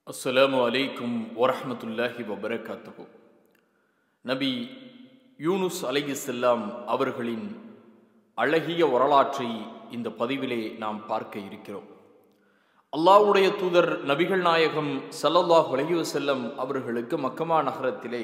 அஸ்ஸலாமு அலைக்கும் வரஹ்மத்துல்லாஹி வபரகாத்துஹு நபி யூனுஸ் அலைஹிஸ்ஸலாம் அவர்களின் அழகிய வரலாற்றை இந்த பதிவிலே நாம் பார்க்க இருக்கிறோம் அல்லாஹ்வுடைய தூதர் நபிகள் நாயகம் ஸல்லல்லாஹு அலைஹி வஸல்லம் அவர்களுக்கு மக்கமா நகரத்திலே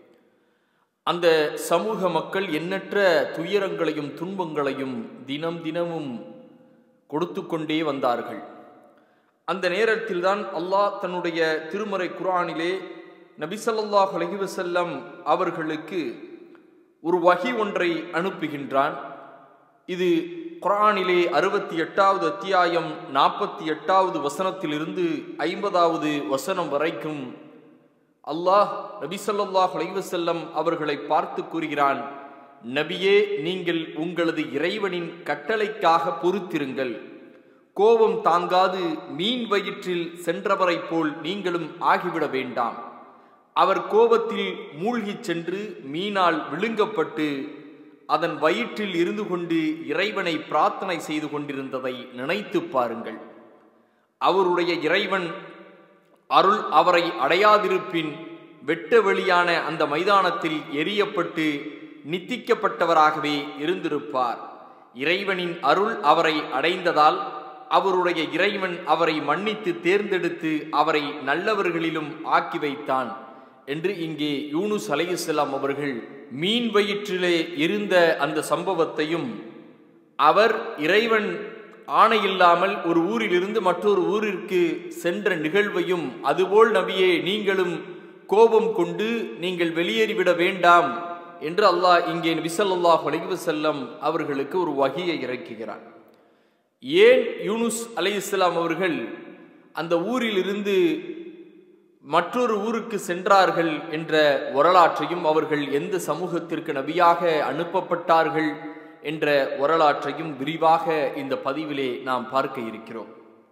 அந்த சமூக மக்கள் எண்ணற்ற துயரங்களையும் துன்பங்களையும் தினம் தினமும் கொடுத்து கொண்டே வந்தார்கள் அந்த நேரத்தில்தான் அல்லாஹ் தன்னுடைய திருமறை குரானிலே நபிசல்லாஹ் அலைஹி வஸல்லம் அவர்களுக்கு ஒரு வகி ஒன்றை அனுப்புகின்றான் இது குரானிலே அறுபத்தி எட்டாவது அத்தியாயம் நாற்பத்தி எட்டாவது வசனத்திலிருந்து ஐம்பதாவது வசனம் வரைக்கும் அல்லாஹ் நபிசல்லாஹ் அலைவசல்லம் அவர்களை பார்த்து கூறுகிறான் நபியே நீங்கள் உங்களது இறைவனின் கட்டளைக்காக பொறுத்திருங்கள் கோபம் தாங்காது மீன் வயிற்றில் சென்றவரைப் போல் நீங்களும் ஆகிவிட வேண்டாம் அவர் கோபத்தில் மூழ்கிச் சென்று மீனால் விழுங்கப்பட்டு அதன் வயிற்றில் இருந்து கொண்டு இறைவனை பிரார்த்தனை செய்து கொண்டிருந்ததை நினைத்து பாருங்கள் அவருடைய இறைவன் அருள் அவரை அடையாதிருப்பின் வெட்ட வெளியான அந்த மைதானத்தில் எரியப்பட்டு நித்திக்கப்பட்டவராகவே இருந்திருப்பார் இறைவனின் அருள் அவரை அடைந்ததால் அவருடைய இறைவன் அவரை மன்னித்து தேர்ந்தெடுத்து அவரை நல்லவர்களிலும் ஆக்கி வைத்தான் என்று இங்கே யூனுஸ் அலையுசலாம் அவர்கள் மீன் வயிற்றிலே இருந்த அந்த சம்பவத்தையும் அவர் இறைவன் ஆணையில்லாமல் ஒரு ஊரிலிருந்து மற்றொரு ஊரிற்கு சென்ற நிகழ்வையும் அதுபோல் நபியே நீங்களும் கோபம் கொண்டு நீங்கள் வெளியேறிவிட வேண்டாம் என்று அல்லாஹ் இங்கே விசல்லாஹ் அலைவு செல்லம் அவர்களுக்கு ஒரு வகையை இறக்குகிறான் ஏன் யூனுஸ் அலை இஸ்லாம் அவர்கள் அந்த ஊரிலிருந்து மற்றொரு ஊருக்கு சென்றார்கள் என்ற வரலாற்றையும் அவர்கள் எந்த சமூகத்திற்கு நபியாக அனுப்பப்பட்டார்கள் என்ற வரலாற்றையும் விரிவாக இந்த பதிவிலே நாம் பார்க்க இருக்கிறோம்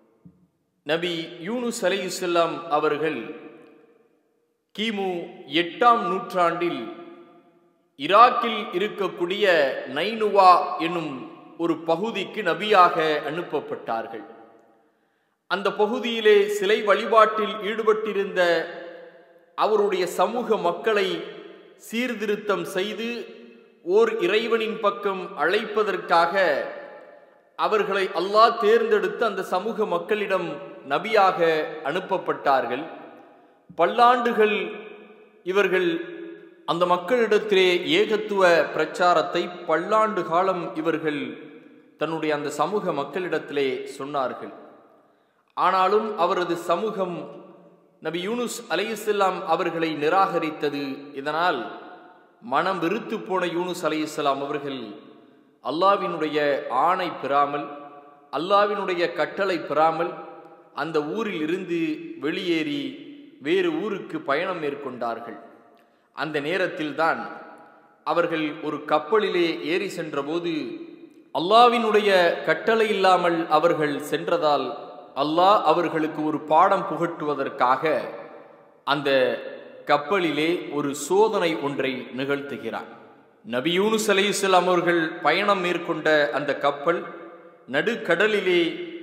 நபி யூனுஸ் அலை இஸ்லாம் அவர்கள் கிமு எட்டாம் நூற்றாண்டில் ஈராக்கில் இருக்கக்கூடிய நைனுவா என்னும் ஒரு பகுதிக்கு நபியாக அனுப்பப்பட்டார்கள் அந்த பகுதியிலே சிலை வழிபாட்டில் ஈடுபட்டிருந்த அவருடைய சமூக மக்களை சீர்திருத்தம் செய்து ஓர் இறைவனின் பக்கம் அழைப்பதற்காக அவர்களை அல்லாஹ் தேர்ந்தெடுத்து அந்த சமூக மக்களிடம் நபியாக அனுப்பப்பட்டார்கள் பல்லாண்டுகள் இவர்கள் அந்த மக்களிடத்திலே ஏகத்துவ பிரச்சாரத்தை பல்லாண்டு காலம் இவர்கள் தன்னுடைய அந்த சமூக மக்களிடத்திலே சொன்னார்கள் ஆனாலும் அவரது சமூகம் நபி யூனுஸ் அலையுசல்லாம் அவர்களை நிராகரித்தது இதனால் மனம் வெறுத்து போன யூனுஸ் அலையுசலாம் அவர்கள் அல்லாவினுடைய ஆணை பெறாமல் அல்லாவினுடைய கட்டளை பெறாமல் அந்த ஊரில் இருந்து வெளியேறி வேறு ஊருக்கு பயணம் மேற்கொண்டார்கள் அந்த நேரத்தில்தான் அவர்கள் ஒரு கப்பலிலே ஏறி சென்றபோது அல்லாவினுடைய கட்டளை இல்லாமல் அவர்கள் சென்றதால் அல்லாஹ் அவர்களுக்கு ஒரு பாடம் புகட்டுவதற்காக அந்த கப்பலிலே ஒரு சோதனை ஒன்றை நிகழ்த்துகிறார் நபி யூனுஸ் அலி இஸ்லாம் அவர்கள் பயணம் மேற்கொண்ட அந்த கப்பல் நடுக்கடலிலே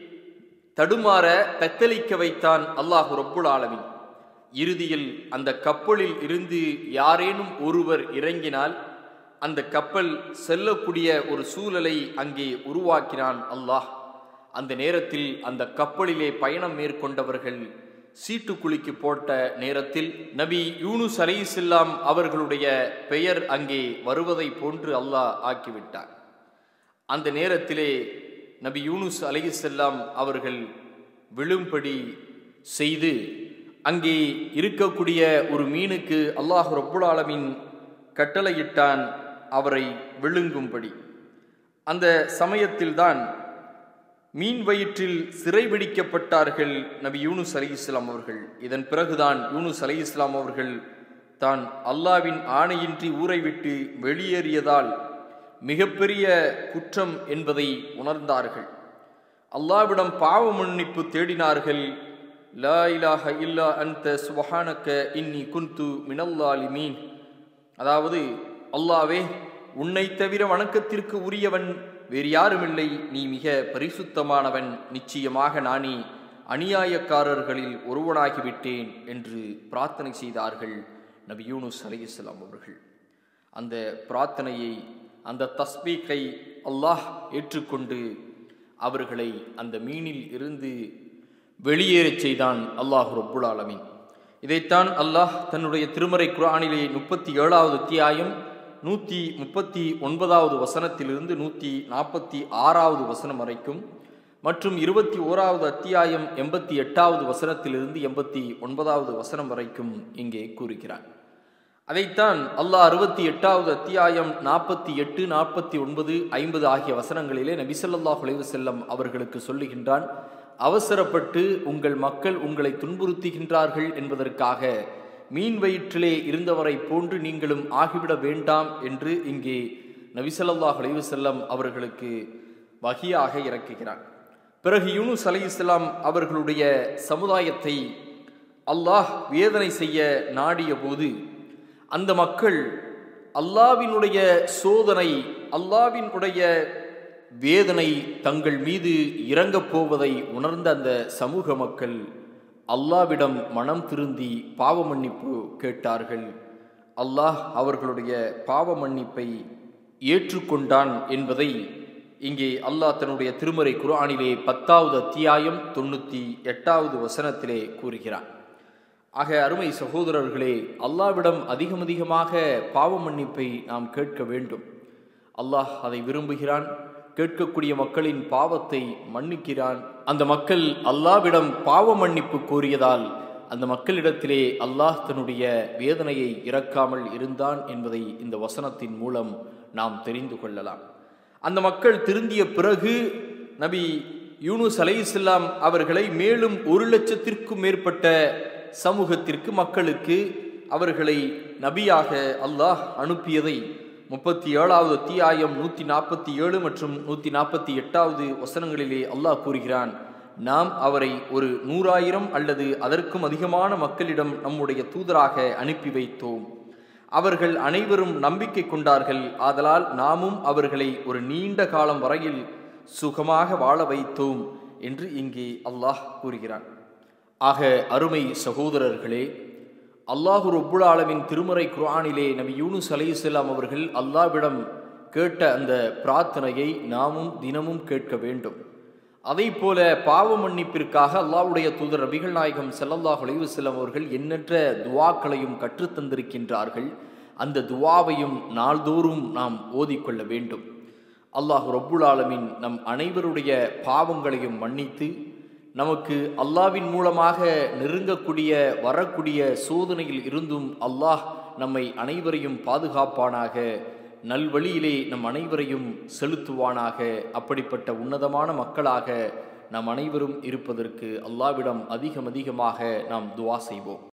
தடுமாற தத்தளிக்க வைத்தான் அல்லாஹு ரப்புல் ஆலமின் இறுதியில் அந்த கப்பலில் இருந்து யாரேனும் ஒருவர் இறங்கினால் அந்த கப்பல் செல்லக்கூடிய ஒரு சூழலை அங்கே உருவாக்கினான் அல்லாஹ் அந்த நேரத்தில் அந்த கப்பலிலே பயணம் மேற்கொண்டவர்கள் சீட்டு குலுக்கி போட்ட நேரத்தில் நபி யூனுஸ் அலையுசல்லாம் அவர்களுடைய பெயர் அங்கே வருவதை போன்று அல்லாஹ் ஆக்கிவிட்டார் அந்த நேரத்திலே நபி யூனுஸ் அலையுசல்லாம் அவர்கள் விழும்படி செய்து அங்கே இருக்கக்கூடிய ஒரு மீனுக்கு அல்லாஹ் ரப்புல் ஆலமின் கட்டளையிட்டான் அவரை விழுங்கும்படி அந்த சமயத்தில்தான் மீன் வயிற்றில் சிறைபிடிக்கப்பட்டார்கள் நபி யூனுஸ் அலி இஸ்லாம் அவர்கள் இதன் பிறகுதான் யூனுஸ் அலி இஸ்லாம் அவர்கள் தான் அல்லாவின் ஆணையின்றி ஊரை விட்டு வெளியேறியதால் மிகப்பெரிய குற்றம் என்பதை உணர்ந்தார்கள் அல்லாவிடம் பாவ மன்னிப்பு தேடினார்கள் லா இலாஹ இல்லா அந்த சுபஹானக்க இன்னி குந்து மினல்லாலிமீன் அதாவது அல்லாவே உன்னை தவிர வணக்கத்திற்கு உரியவன் வேறு யாருமில்லை நீ மிக பரிசுத்தமானவன் நிச்சயமாக நானே அநியாயக்காரர்களில் ஒருவனாகிவிட்டேன் என்று பிரார்த்தனை செய்தார்கள் நபி யூனுஸ் அலைஹிஸ்ஸலாம் அவர்கள் அந்த பிரார்த்தனையை அந்த தஸ்பீக்கை அல்லாஹ் ஏற்றுக்கொண்டு அவர்களை அந்த மீனில் இருந்து வெளியேறச் செய்தான் அல்லாஹ் ரப்புல் ஆலமீன் இதைத்தான் அல்லாஹ் தன்னுடைய திருமறை குரானிலே முப்பத்தி ஏழாவது அத்தியாயம் நூற்றி முப்பத்தி ஒன்பதாவது வசனத்திலிருந்து நூற்றி நாற்பத்தி ஆறாவது வசனம் வரைக்கும் மற்றும் இருபத்தி ஓராவது அத்தியாயம் எண்பத்தி எட்டாவது வசனத்திலிருந்து எண்பத்தி ஒன்பதாவது வசனம் வரைக்கும் இங்கே கூறுகிறார் அதைத்தான் அல்லாஹ் அறுபத்தி எட்டாவது அத்தியாயம் நாற்பத்தி எட்டு நாற்பத்தி ஒன்பது ஐம்பது ஆகிய வசனங்களிலே நபிசல்லாஹ் உலைவு செல்லம் அவர்களுக்கு சொல்லுகின்றான் அவசரப்பட்டு உங்கள் மக்கள் உங்களை துன்புறுத்துகின்றார்கள் என்பதற்காக மீன் வயிற்றிலே இருந்தவரை போன்று நீங்களும் ஆகிவிட வேண்டாம் என்று இங்கே நபிசல்லாஹ் உலைவு செல்லம் அவர்களுக்கு வகியாக இறக்குகிறான் பிறகு யூனுஸ் அலை இஸ்லாம் அவர்களுடைய சமுதாயத்தை அல்லாஹ் வேதனை செய்ய நாடிய போது அந்த மக்கள் அல்லாவினுடைய சோதனை அல்லாவினுடைய வேதனை தங்கள் மீது இறங்கப் போவதை உணர்ந்த அந்த சமூக மக்கள் அல்லாவிடம் மனம் திருந்தி பாவ மன்னிப்பு கேட்டார்கள் அல்லாஹ் அவர்களுடைய பாவ மன்னிப்பை ஏற்றுக்கொண்டான் என்பதை இங்கே அல்லாஹ் தன்னுடைய திருமறை குர்ஆனிலே பத்தாவது அத்தியாயம் தொண்ணூற்றி எட்டாவது வசனத்திலே கூறுகிறார் ஆக அருமை சகோதரர்களே அல்லாவிடம் அதிகம் அதிகமாக பாவ மன்னிப்பை நாம் கேட்க வேண்டும் அல்லாஹ் அதை விரும்புகிறான் கேட்கக்கூடிய மக்களின் பாவத்தை மன்னிக்கிறான் அந்த மக்கள் அல்லாவிடம் பாவ மன்னிப்பு கோரியதால் அந்த மக்களிடத்திலே அல்லாஹ் தன்னுடைய வேதனையை இறக்காமல் இருந்தான் என்பதை இந்த வசனத்தின் மூலம் நாம் தெரிந்து கொள்ளலாம் அந்த மக்கள் திருந்திய பிறகு நபி யூனுஸ் அலையுஸ்லாம் அவர்களை மேலும் ஒரு லட்சத்திற்கும் மேற்பட்ட சமூகத்திற்கு மக்களுக்கு அவர்களை நபியாக அல்லாஹ் அனுப்பியதை முப்பத்தி ஏழாவது அத்தியாயம் நூற்றி நாற்பத்தி ஏழு மற்றும் நூற்றி நாற்பத்தி எட்டாவது வசனங்களிலே அல்லாஹ் கூறுகிறான் நாம் அவரை ஒரு நூறாயிரம் அல்லது அதற்கும் அதிகமான மக்களிடம் நம்முடைய தூதராக அனுப்பி வைத்தோம் அவர்கள் அனைவரும் நம்பிக்கை கொண்டார்கள் ஆதலால் நாமும் அவர்களை ஒரு நீண்ட காலம் வரையில் சுகமாக வாழ வைத்தோம் என்று இங்கே அல்லாஹ் கூறுகிறான் ஆக அருமை சகோதரர்களே அல்லாஹு ரப்புல் ஆலமின் திருமறை குர்ஆனிலே நபி யூனுஸ் அலையுசல்லாம் அவர்கள் அல்லாவிடம் கேட்ட அந்த பிரார்த்தனையை நாமும் தினமும் கேட்க வேண்டும் அதை போல பாவ மன்னிப்பிற்காக அல்லாஹ்வுடைய தூதர் ரபிகள் நாயகம் செல்லல்லாஹ் அலைவுசல்லம் அவர்கள் எண்ணற்ற துவாக்களையும் கற்றுத்தந்திருக்கின்றார்கள் அந்த துவாவையும் நாள்தோறும் நாம் ஓதிக்கொள்ள வேண்டும் அல்லாஹ் ரப்புல் ஆலமின் நம் அனைவருடைய பாவங்களையும் மன்னித்து நமக்கு அல்லாவின் மூலமாக நெருங்கக்கூடிய வரக்கூடிய சோதனையில் இருந்தும் அல்லாஹ் நம்மை அனைவரையும் பாதுகாப்பானாக நல்வழியிலே நம் அனைவரையும் செலுத்துவானாக அப்படிப்பட்ட உன்னதமான மக்களாக நம் அனைவரும் இருப்பதற்கு அல்லாவிடம் அதிகம் அதிகமாக நாம் துவா செய்வோம்